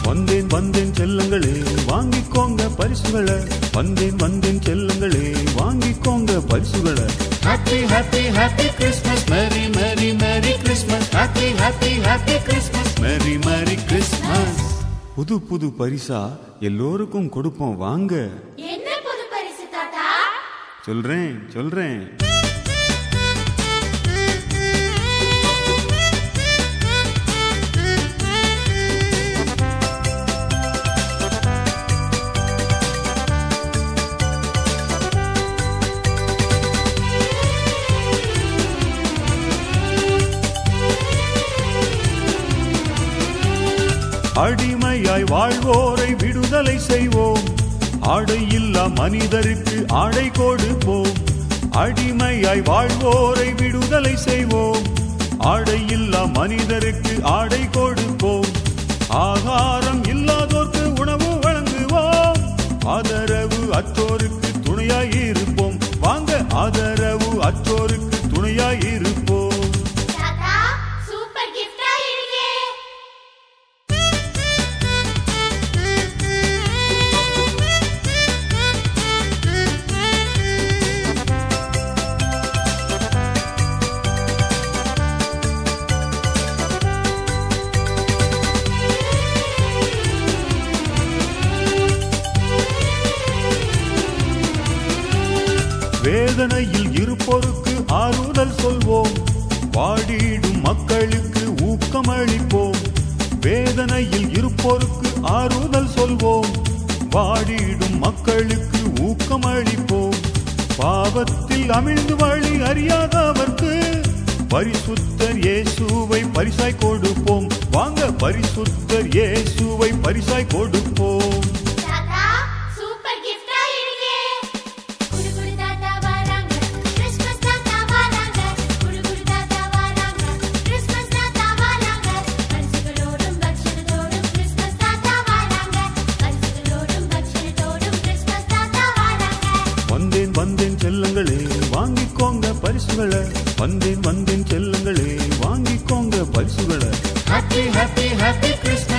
வந்தேன் வந்தேன் செல்லங்களே வாங்கிக்கோங்க பரிசுகளை வந்தேன் வந்தேன் செல்லங்களே வாங்கிக்கோங்க பரிசுகளை happy happy happy Christmas merry merry merry Christmas happy happy happy Christmas merry merry Christmas புது புது பரிசா எல்லோருக்கும் கொடுப்போம் வாங்க என்ன புது பரிசு தாத்தா சொல்றேன் சொல்றேன் அடிமையாய் வாழ்வோரை விடுதலை செய்வோம் ஆடையில்லா மனிதருக்கு ஆடை கொடுப்போம் அடிமையாய் வாழ்வோரை விடுதலை செய்வோம் ஆடையில்லா மனிதருக்கு ஆடை கொடுப்போம் ஆகாரம் இல்லாதோர்க்கு உணவு வழங்குவோம் ஆதரவு அற்றோருக்கு துணையாய் இருப்போம் வாங்க ஆதரவு அற்றோருக்கு துணையாய் இருப்போம் தாத்தா சூப்பர் கிஃப்டா இருக்கே வேதனையில் இருப்போருக்கு ஆறுதல் சொல்வோம் வாடிடும் மக்களுக்கு ஊக்கமளிப்போம் வேதனையில் இருப்போருக்கு ஆறுதல் சொல்வோம் வாடிடும் மக்களுக்கு ஊக்கமளிப்போம் பாவத்தில் அமிழ்ந்து வழி அறியாதவர்க்கு பரிசுத்தர் இயேசுவை பரிசாய் கொடுப்போம் வாங்க பரிசுத்தர் இயேசுவை பரிசாய் கொடுப்போம் தாத்தா சூப்பர் கிஃப்டா இருக்கே குடு குடு தாத்தா வராங்க கிறிஸ்மஸ் தாத்தா வராங்க குடு குடு தாத்தா வராங்க கிறிஸ்மஸ் தாத்தா வராங்க பரிசுகளோடும் பக்ஷணத்தோடும் கிறிஸ்மஸ் தாத்தா வராங்க பரிசுகளோடும் பக்ஷணத்தோடும் கிறிஸ்மஸ் தாத்தா வராங்க வந்தேன் வந்தேன் செல்லங்களே வாங்கிக்கோங்க பரிசுகளை வந்தேன் வந்தேன் செல்லங்களே வாங்கிக்கோங்க பரிசுகளை ஹாப்பி ஹாப்பி ஹாப்பி கிறிஸ்மஸ்